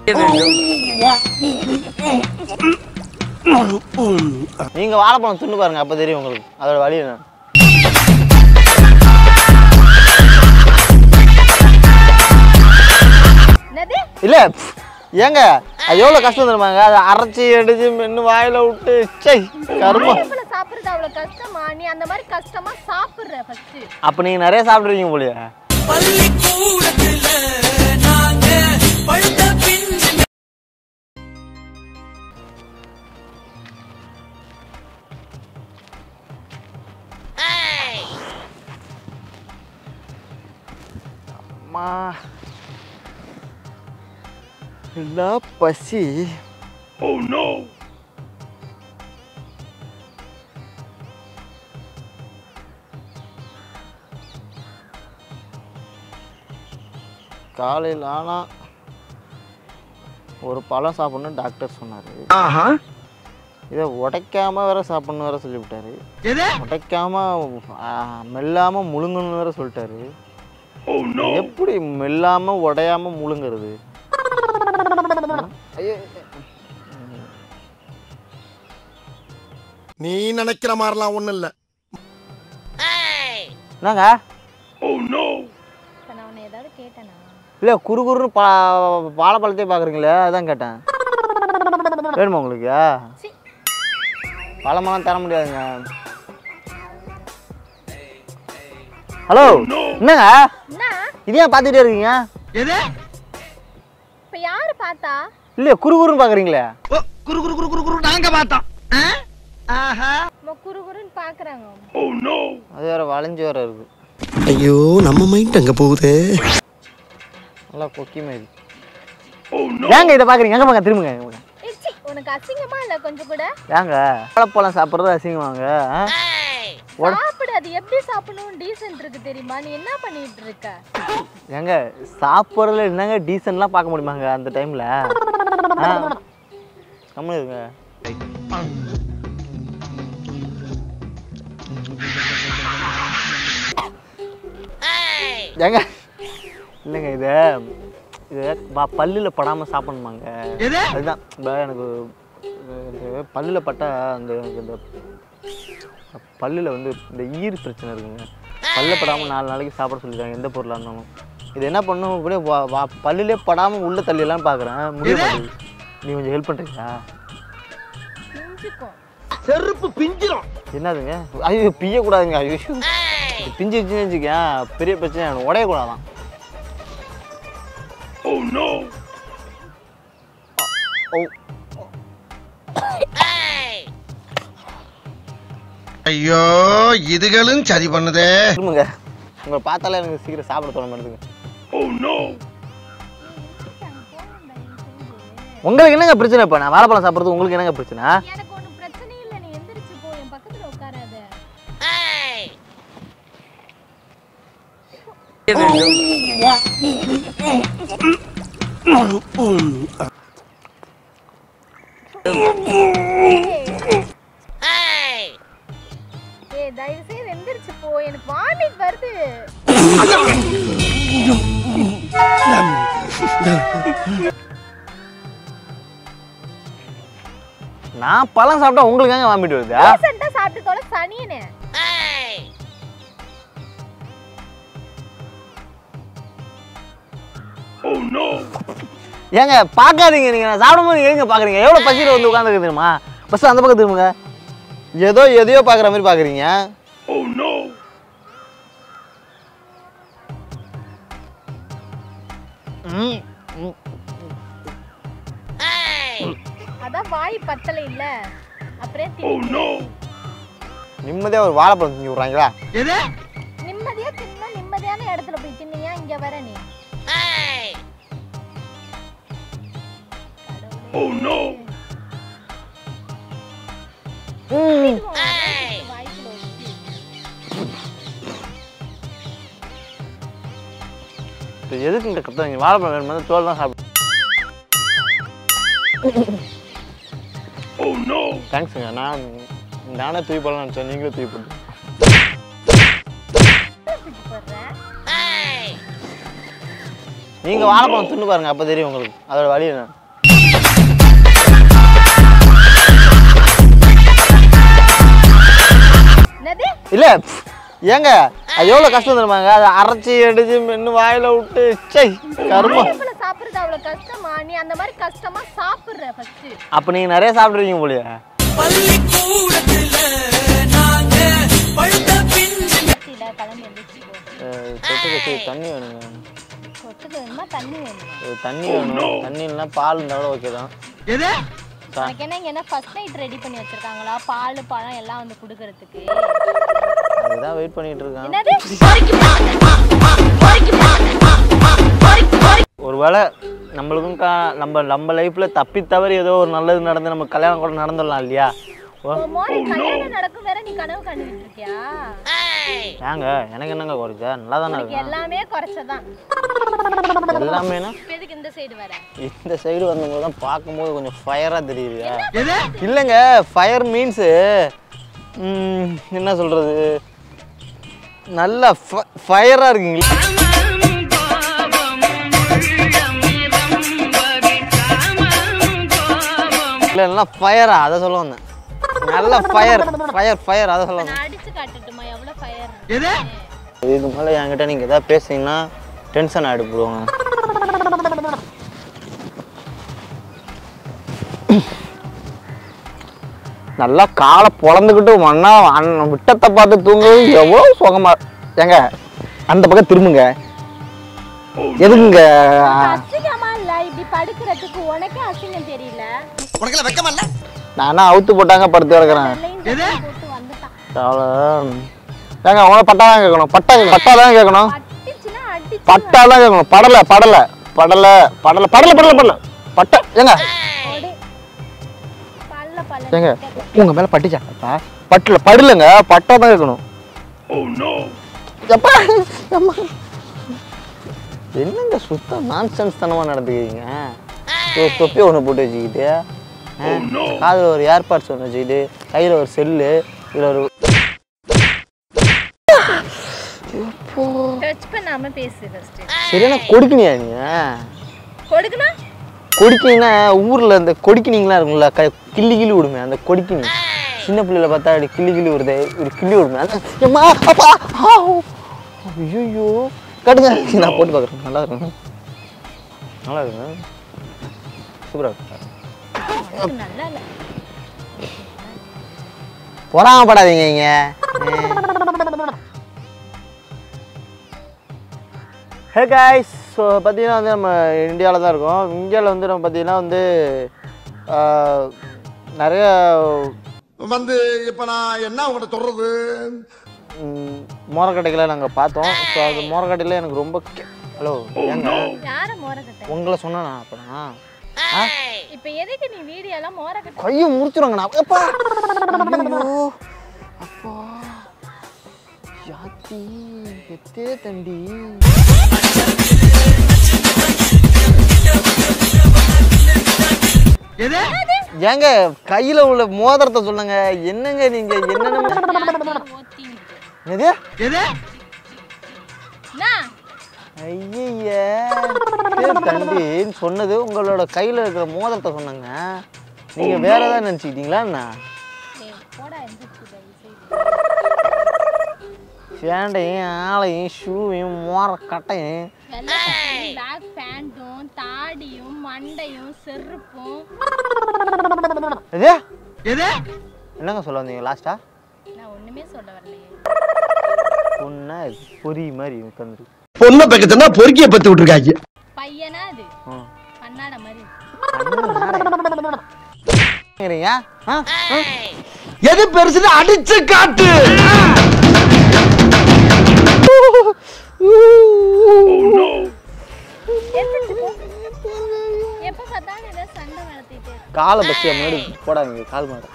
நீங்க வாழைப்பழம் தின்னு பாருங்க அப்ப தெரியும் உங்களுக்கு அதோட வழி என்ன என்னது இல்ல pff, ஏங்க அது எவ்வளவு கஷ்டம் தெரியுமாங்க அதை அரைச்சி அடிச்சு மென்னு வாயில விட்டு சை கருமம் வாழைப்பழம் சாப்பிடுறது அவ்வளவு கஷ்டமா நீ அந்த மாதிரி கஷ்டமா சாப்பிடுற ஃபர்ஸ்ட் அப்ப நீங்க நிறைய சாப்பிடுறீங்க போலியா அம்மா என்ன பசி காலையில் ஆனால் ஒரு பழம் சாப்பிடணும் டாக்டர் சொன்னார் இதை உடைக்காம வேற சாப்பிடணும் வேற சொல்லிவிட்டாரு உடைக்காம ஆ, மெல்லாம முழுங்கணும் வேற சொல்லிட்டாரு எப்படி மெல்லாம உடையாம முழுங்குறது ஐயோ நீ நினைக்கிற மாதிரிலாம் ஒண்ணும் இல்ல என்னங்க இப்ப நான் உன்னை ஏதாவது கேட்டேனா இல்லை குறு குறுன்னு பா வாழைப்பழத்தையே பார்க்குறீங்களே அதான் கேட்டேன் வேணுமா உங்களுக்கு சீ. பழமெல்லாம் தர முடியாதுங்க ஹலோ என்னங்க என்ன இது ஏன் பார்த்துட்டே இருக்கீங்க இப்ப யாரு பார்த்தா இல்லையா குறு குறுன்னு பார்க்குறீங்களே குரு குரு குரு குரு குரு நாங்க பார்த்தோம் ஆஹா நம்ம குறு குறுன்னு பாக்குறாங்க அது வேற வளைஞ்சு வேற இருக்கு ஐயோ நம்ம மைண்ட் அங்க போகுதே நல்லா கொக்கி மாதிரி ஏங்க இதை பார்க்குறீங்க எங்க பார்க்க திரும்புங்க எங்க பார்க்க. ஏய், சீ, உனக்கு அசிங்கமா இல்ல கொஞ்சம் கூட ஏங்க வாழைப்பழம் சாப்பிட்றது அசிங்கமாங்க ஆ? சாப்பிடு அது எப்படி சாப்பிடணும் டீசென்ட் இருக்கு தெரியுமா நீ என்ன பண்ணிட்டு இருக்க ஏங்க சாப்பிட்றதுல என்னங்க டீசன்ட்லாம் பார்க்க முடியுமாங்க அந்த டைமில் கம்மி இருங்க ஏங்க இல்லைங்க இது இது ப- பல்லுல படாமல் சாப்பிடணுமாங்க அதுதான் இப்போ எனக்கு இது பல்லுல பட்டா அந்த எனக்கு இந்த பல்லுல வந்து இந்த ஈர் பிரச்சனை இருக்குங்க பல்ல படாமல் நாலு நாளைக்கு சாப்பிட சொல்லிருக்காங்க எந்த பொருளாக இருந்தாலும் இது என்ன பண்ணும் இப்படியே வா- வா- பல்லுலே படாமல் உள்ள தள்ளியெல்லாம் பார்க்குறேன் முடிய மாட்டேங்குது நீ கொஞ்சம் ஹெல்ப் பண்ணுறீங்களா புரிஞ்சுக்கும் செருப்பு பிஞ்சிரும் என்னதுங்க ஐயோ பிய்யக்கூடாதுங்க ஐயோ இது பிஞ்சு வச்சுன்னு வச்சுக்கேன் பெரிய பிரச்சனை ஆகிடும் உடையக்கூடாதான் ஓ ஐயோ இதுகளும் சரி பண்ணுதே திரும்புங்க உங்களை பார்த்தாலே எனக்கு சீக்கிரம் சாப்பிட தோண மாட்டேங்குது உங்களுக்கு என்னங்க பிரச்சனை இப்போ நான் வாழைப்பழம் சாப்பிட்றது உங்களுக்கு என்னங்க பிரச்சனை எனக்கு ஒண்ணும் பிரச்சனை இல்ல நீ எந்திரிச்சு போ என் பக்கத்துல உட்காராத ஏய் தயவு செய்து எந்திரிச்சு போ எனக்கு வாமிட் வருது நான் பழம் சாப்பிட்டா உங்களுக்கு எங்க வாமிட்டு வருதா ரீசெண்டா சாப்பிட்டு தொலை சனியனே ஏங்க பார்க்காதீங்க நீங்க நான் சாப்பிடும்போது ஏங்க பார்க்குறீங்க எவ்வளோ பசியில் வந்து உட்காந்துருக்கு தெரியுமா ஃபஸ்ட்டு அந்த பக்கம் திரும்புங்க ஏதோ எதையோ பார்க்குற மாதிரி பார்க்குறீங்க ம், ம். அதான் வாய் பத்தல இல்ல அப்புறம் தின்னு. நிம்மதியா ஒரு வாழைப்பழம் செஞ்சு விட்றாங்களா நிம்மதியா தின்னா நிம்மதியான இடத்துல போய் தின்னியா இங்க வர நீ வாய்க்குள்ள வச்சு. இப்போ எதுக்கு இந்த கத்துறீங்க வாழைப்பழம் வேணுமா தோல் தான் சாப்பிடு தேங்க்ஸுங்க நான் நானே தூக்கி போடலாம் நினச்சேன் நீங்களும் தூக்கி போட்டு தூக்கி போடுற. நீங்கள் வாழைப்பழம் துண்டு பாருங்க அப்போ தெரியும் உங்களுக்கு அதோட வழி என்ன என்னது இல்லை ஏங்க அது எவ்வளோ கஷ்டம் தெரியுமாங்க அதை அரைச்சி அடிச்சு மென்று வாயில விட்டு சை கருமா வாழைப்பழ சாப்பிடுறது அவ்வளவு கஷ்டமா நீ அந்த மாதிரி கஷ்டமா சாப்பிடுற ஃபர்ஸ்ட் அப்போ நீங்கள் நிறைய சாப்பிட்றீங்க போலியா கிளம்பி எந்திரிச்சு போ அஹ் தொட்டுக்க சரி தண்ணி வேணுங்க சொத்துக்கு வேணுமா தண்ணி வேணுமா அஹ் தண்ணி வேணும் தண்ணி இல்லைன்னா பால் இருந்தால் கூட ஓகே தான் எது உனக்கு என்ன இங்க என்ன ஃபர்ஸ்ட் நைட் ரெடி பண்ணி வச்சிருக்காங்களா பால் பழம் எல்லாம் வந்து குடுக்கறதுக்கு அதுதான் வெயிட் பண்ணிட்டு இருக்கேன் என்னது ஒருவேளை நம்மளுக்கும் கா நம்ம நம்ம லைஃப்பில் தப்பி தவறி ஏதோ ஒரு நல்லது நடந்து நம்ம கல்யாணம் கூட நடந்துடலாம் இல்லையா ஓ உன் மோனி கல்யாணம் நடக்கும் வேற நீ கனவு கண்டுகிட்டு இருக்கியா ஏங்க எனக்கு என்னங்க குறைச்சா நல்லா தானே உனக்கு இருக்கும் எல்லாமே குறைச்சதான் எல்லாமேனா இப்ப எதுக்கு இந்த சைடு வர இந்த சைடு வந்தபோது தான் பார்க்கும்போது கொஞ்சம் ஃபயராக தெரியுதுயா எது இல்லைங்க ஃபயர் மீன்ஸு என்ன சொல்கிறது நல்ல ஃபயராக இருக்குங்களா இல்லை நல்லா ஃபயரா அதை சொல்ல வந்தேன் நல்ல ஃபயர் ஃபயர் ஃபயர் அதை சொல்ல வந்தேன் நான் அடிச்சு காட்டுட்டுமா எவ்வளவு ஃபயர் எது இதுக்கு மேலே என்கிட்ட நீங்கள் எதாவது பேசுனீங்கன்னா டென்ஷன் ஆகிட்டு போடுவாங்க நல்லா காலை பொழந்துக்கிட்டு மண்ணா அண்ணன் விட்டத்தை பார்த்து தூங்குறது எவ்வளோ சுகமா ஏங்க அந்த பக்கம் திரும்புங்க எதுக்குங்க அசிங்கமா இல்ல இப்படி படுக்கிறதுக்கு உனக்கே அசிங்கம் தெரியல உனக்கெல்லாம் வெக்கமா இல்ல நானா அவுத்து போட்டாங்க படுத்து கிடக்குறேன் வெள்ளையும் சட்டையும் போட்டு வந்துட்டான் அவ்வளோ ஏங்க அவங்கள பட்டா தான் கேட்கணும் பட்டா பட்டா தான் கேட்கணும் பட்டுச்சுன்னா அடிச்சு பட்டா தான் கேட்கணும் படலை படலை படலை படலை படலை படலை படலை பட்டை ஏங்க போடு. பல்ல பல்ல ஏங்க உங்க மேல பட்டுச்சா பட்டுல படலங்க பட்டா தான் கேட்கணும் எப்பா அம்மா. என்னங்க சுத்தம் நான்சென்ஸ் தனமா நடந்துக்கிறீங்க ஒரு தொப்பி ஒன்று போட்டு வச்சுக்கிட்டு ஆ, காதுல ஒரு ஏர்பாட்ஸ் ஒன்று வச்சுக்கிட்டு கையில் ஒரு செல்லு இதில் ஒரு டச் பண்ணாம பேசு ஃபர்ஸ்ட் சரியான கொடுக்கினியா நீ கொடுக்கணும் கொடிக்கினா ஊரில் இந்த கொடிக்கினிங்களாம் இருக்கும்ல க கிள்ளி கிள்ளி விடுமே அந்த கொடிக்கினி சின்ன பிள்ளைல பார்த்தா அப்படி கிள்ளி கிள்ளி விடுது ஒரு கிள்ளி விடுமே அந்த எம்மா அப்பா ஐயோ கட்டுங்க நான் போட்டு பார்க்குறேன் நல்லா இருக்கும் நல்லா இருக்குங்க சூப்பராக இருக்கு அதுக்கு நல்லா இல்ல பொறாமப்படாதீங்க இங்க ஹே காய்ஸ் ஸோ பார்த்தீங்கன்னா வந்து நம்ம இந்தியாவில் தான் இருக்கோம் இந்தியாவில் வந்து நம்ம பார்த்தீங்கன்னா வந்து ஆஹ், நிறைய வந்து இப்ப நான் என்ன உங்கள்ட்ட சொல்றது ம், மோரக்கட்டைகளை நாங்கள் பார்த்தோம் ஸோ அது மோரக்கட்டையில் எனக்கு ரொம்ப ஹலோ ஏங்க யார மோரக்கட்ட உங்களை சொன்னேனா அப்பனா ஆ இப்ப எதுக்கு நீ வீடியோ எல்லாம் மோரக்கட்ட கையை முடிச்சிருவாங்க நான் எப்பா ஐயோ அப்பா யாத்தி எத்தே தண்டி எது ஏங்க கையில உள்ள மோதிரத்தை சொல்லுங்க என்னங்க நீங்க என்னென்ன ஓத்திங்க என்னது எது என்ன ஐய தண்டின்னு சொன்னது உங்களோட கையில இருக்கிற மோதிரத்தை சொன்னங்க நீங்க வேற ஏதாவது நினைச்சுக்கிட்டீங்களா என்ன டேய், போடா எந்திரிச்சு தயவு செய்து. சேண்டையும் ஆளையும் ஷூவையும் மோர கட்டையும் வெள்ளை சட்டையும், black பேண்ட்டும் தாடியும் மண்டையும் செருப்பும் இது எது என்னங்க சொல்ல வந்தீங்க லாஸ்டா நான் ஒண்ணுமே சொல்ல வரலையே பொண்ணா பொறி மாதிரி உட்காந்துருக்கு பொண்ணை பக்கத்துனா பொறுக்கிய பத்து விட்டுருக்காங்க பையனா அது கண்ணாட மாதிரி சரிங்க ஆ ஆ? எது பெருசுன்னு அடிச்சு காட்டு எந்திரிச்சு போ. எப்ப பார்த்தாலும் ஏதாவது சண்டை வளர்த்திட்டே இருக்கு. காலை பஸ்ஸில் முன்னாடி போடாதீங்க கால் மாட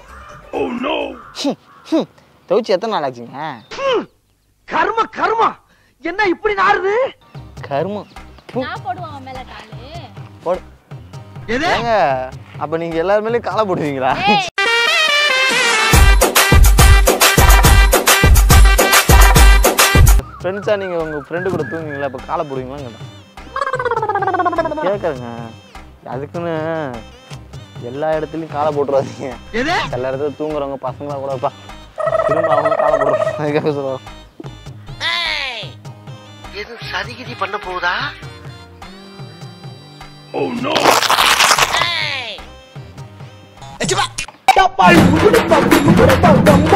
துவச்சி எத்தனை நாள் ஆச்சுங்க கர்ம கர்மா என்ன இப்படி நாருது கருமம் பு, நான் போடுவேன் அவன் மேல காலு போடு எது ஏங்க அப்போ நீங்கள் எல்லாருமே காலை போடுவீங்களா ஏய், ஃப்ரெண்ட்ஸாக நீங்கள் உங்கள் ஃப்ரெண்டு கூட தூங்குவீங்களா அப்போ காலை போடுவீங்களான்னு கேட்டேன் கேட்குறேங்க அதுக்குன்னு எல்லா இடத்துலையும் காலை போட்டுருவாதீங்க எது சில இடத்துல தூங்குறவங்க பசங்களா கூட இருப்பா திரும்ப அவங்க காலை போட்டுருவாங்க அதுக்காக சொல்லுவாங்க எதுவும் சதிகிதி பண்ண போகுதா டப்பால்